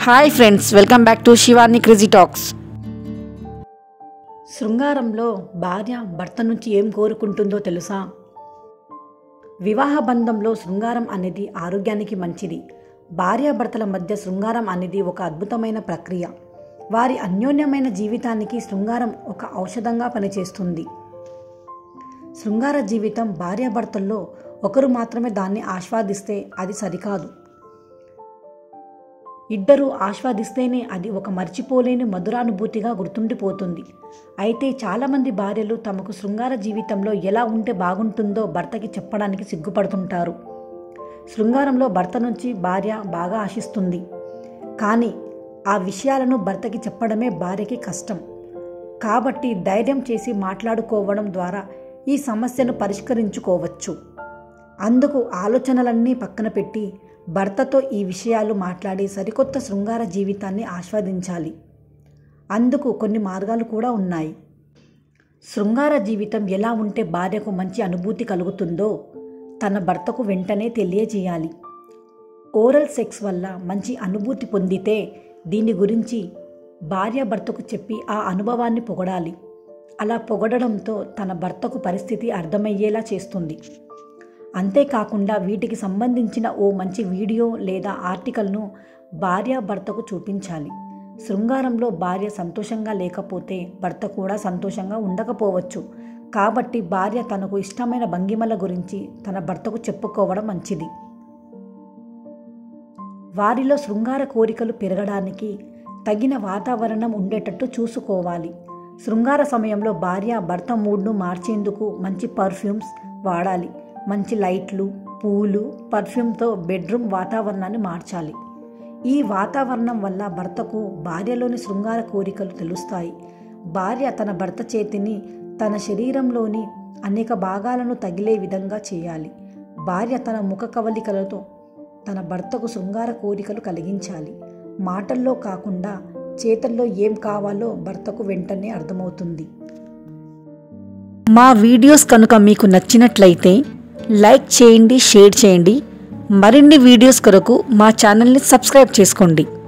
hi friends welcome back to Shivani crazy talks శృంగారంలో భార్య భర్త నుంచి ఏం కోరుకుంటుందో తెలుసా వివాహ బంధంలో శృంగారం అనేది ఆరోగ్యానికి మంచిది భార్యాభర్తల మధ్య శృంగారం అనేది ఒక అద్భుతమైన ప్రక్రియ వారి అన్యోన్యమైన జీవితానికి శృంగారం ఒక ఔషధంగా పనిచేస్తుంది శృంగార జీవితం భార్యాభర్తల్లో ఒకరు మాత్రమే దాన్ని ఆస్వాదిస్తే అది సరికాదు ఇద్దరు ఆస్వాదిస్తేనే అది ఒక మర్చిపోలేని మధురానుభూతిగా గుర్తుండిపోతుంది అయితే చాలామంది భార్యలు తమకు శృంగార జీవితంలో ఎలా ఉంటే బాగుంటుందో భర్తకి చెప్పడానికి సిగ్గుపడుతుంటారు శృంగారంలో భర్త నుంచి భార్య బాగా ఆశిస్తుంది కానీ ఆ విషయాలను భర్తకి చెప్పడమే భార్యకి కష్టం కాబట్టి ధైర్యం చేసి మాట్లాడుకోవడం ద్వారా ఈ సమస్యను పరిష్కరించుకోవచ్చు అందుకు ఆలోచనలన్నీ పక్కన పెట్టి భర్తతో ఈ విషయాలు మాట్లాడి సరికొత్త శృంగార జీవితాన్ని ఆస్వాదించాలి అందుకు కొన్ని మార్గాలు కూడా ఉన్నాయి శృంగార జీవితం ఎలా ఉంటే భార్యకు మంచి అనుభూతి కలుగుతుందో తన భర్తకు వెంటనే తెలియజేయాలి ఓరల్ సెక్స్ వల్ల మంచి అనుభూతి పొందితే దీని గురించి భార్య భర్తకు చెప్పి ఆ అనుభవాన్ని పొగడాలి అలా పొగడడంతో తన భర్తకు పరిస్థితి అర్థమయ్యేలా చేస్తుంది అంతేకాకుండా వీటికి సంబంధించిన ఓ మంచి వీడియో లేదా ఆర్టికల్ను భార్య భర్తకు చూపించాలి శృంగారంలో భార్య సంతోషంగా లేకపోతే భర్త కూడా సంతోషంగా ఉండకపోవచ్చు కాబట్టి భార్య తనకు ఇష్టమైన భంగిమల గురించి తన భర్తకు చెప్పుకోవడం మంచిది వారిలో శృంగార కోరికలు పెరగడానికి తగిన వాతావరణం ఉండేటట్టు చూసుకోవాలి శృంగార సమయంలో భార్య భర్త మూడ్ను మార్చేందుకు మంచి పర్ఫ్యూమ్స్ వాడాలి మంచి లైట్లు పూలు పర్ఫ్యూమ్తో బెడ్రూమ్ వాతావరణాన్ని మార్చాలి ఈ వాతావరణం వల్ల భర్తకు భార్యలోని శృంగార కోరికలు తెలుస్తాయి భార్య తన భర్త చేతిని తన శరీరంలోని అనేక భాగాలను తగిలే విధంగా చేయాలి భార్య తన ముఖ కవలికలతో తన భర్తకు శృంగార కోరికలు కలిగించాలి మాటల్లో కాకుండా చేతల్లో ఏం కావాలో భర్తకు వెంటనే అర్థమవుతుంది మా వీడియోస్ కనుక మీకు నచ్చినట్లయితే లైక్ చేయండి షేర్ చేయండి మరిన్ని వీడియోస్ కొరకు మా ఛానల్ని సబ్స్క్రైబ్ చేసుకోండి